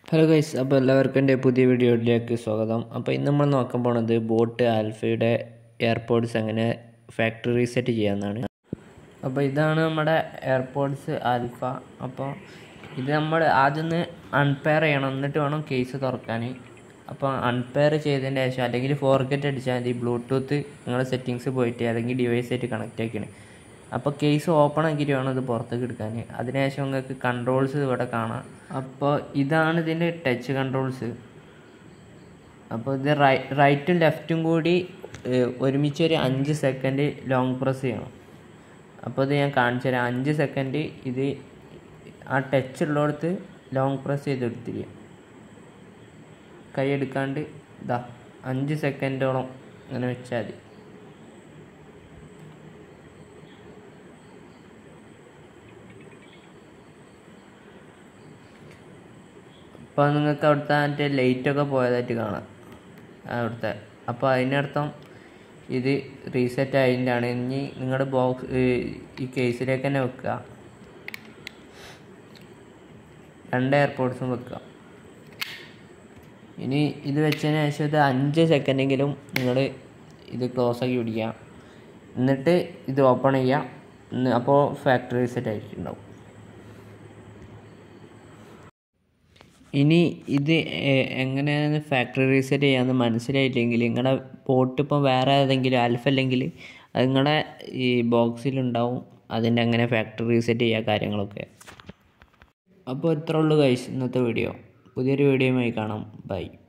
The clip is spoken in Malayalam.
ഹലോ ഗൈസ് അപ്പോൾ എല്ലാവർക്കും എൻ്റെ പുതിയ വീഡിയോയിലേക്ക് സ്വാഗതം അപ്പോൾ ഇന്ന് നമ്മൾ നോക്കാൻ പോണത് ബോട്ട് ആൽഫയുടെ എയർപോർട്സ് എങ്ങനെ ഫാക്ടറി റീസെറ്റ് ചെയ്യാമെന്നാണ് അപ്പോൾ ഇതാണ് നമ്മുടെ എയർപോർട്സ് ആൽഫ അപ്പോൾ ഇത് നമ്മൾ ആദ്യം ഒന്ന് അൺപെയർ ചെയ്യണം എന്നിട്ട് വേണം കേസ് തുറക്കാൻ അപ്പോൾ അൺപെയർ ചെയ്തതിന് ശേഷം അല്ലെങ്കിൽ ഫോർഗറ്റ് അടിച്ചാൽ മതി ബ്ലൂടൂത്ത് നിങ്ങൾ സെറ്റിങ്സ് പോയിട്ട് അല്ലെങ്കിൽ ഡിവൈസ് ആയിട്ട് കണക്റ്റ് ആക്കിയാണ് അപ്പോൾ കേസ് ഓപ്പൺ ആക്കിയിട്ട് വേണം ഇത് പുറത്തേക്ക് എടുക്കാൻ അതിനുശേഷം നിങ്ങൾക്ക് കൺട്രോൾസ് ഇവിടെ കാണാം അപ്പോൾ ഇതാണ് ഇതിൻ്റെ ടച്ച് കൺട്രോൾസ് അപ്പോൾ ഇത് റൈ റൈറ്റും ലെഫ്റ്റും കൂടി ഏഹ്, ഒരുമിച്ച് ഒരു അഞ്ച് സെക്കൻഡ് ലോങ് പ്രസ് ചെയ്യണം അപ്പോൾ ഇത് ഞാൻ കാണിച്ചു തരാം അഞ്ച് സെക്കൻഡ് ഇത് ആ ടച്ച് ഉള്ളിടത്ത് ലോങ് പ്രസ് ചെയ്തെടുത്തിരിക്കും കൈ എടുക്കാണ്ട് ഇതാ അഞ്ച് സെക്കൻഡോളം അങ്ങനെ വെച്ചാൽ മതി അപ്പോൾ നിങ്ങൾക്ക് അവിടുത്തെ മറ്റേ ലൈറ്റൊക്കെ പോയതായിട്ട് കാണാം അവിടുത്തെ അപ്പോൾ അതിനർത്ഥം ഇത് റീസെറ്റ് ആയതിൻ്റെയാണ് ഇനി നിങ്ങളുടെ ബോക്സ് ഈ കേസിലേക്ക് തന്നെ വെക്കുക രണ്ട് എയർപോർട്ട്സും വെക്കുക ഇനി ഇത് വെച്ചതിന് ശേഷം ഇത് അഞ്ച് സെക്കൻഡെങ്കിലും നിങ്ങൾ ഇത് ക്ലോസ് ആക്കി പിടിക്കുക എന്നിട്ട് ഇത് ഓപ്പൺ ചെയ്യുക എന്ന് അപ്പോൾ ഫാക്ടറി റീസെറ്റ് ആയിട്ടുണ്ടാവും ഇനി ഇത് എ- എങ്ങനെയാണ് ഫാക്ടറി റീസെറ്റ് ചെയ്യാമെന്ന് മനസ്സിലായില്ലെങ്കിൽ നിങ്ങളുടെ പോട്ട് ഇപ്പോൾ വേറെ ഏതെങ്കിലും ആൽഫ അല്ലെങ്കിൽ അത് നിങ്ങളുടെ ഈ ബോക്സിലുണ്ടാവും അതിൻ്റെ അങ്ങനെ ഫാക്ടറി റീസെറ്റ് ചെയ്യുക കാര്യങ്ങളൊക്കെ അപ്പോൾ ഇത്ര ഉള്ളൂ കഴിച്ച് ഇന്നത്തെ വീഡിയോ പുതിയൊരു വീഡിയോയുമായി കാണാം ബൈ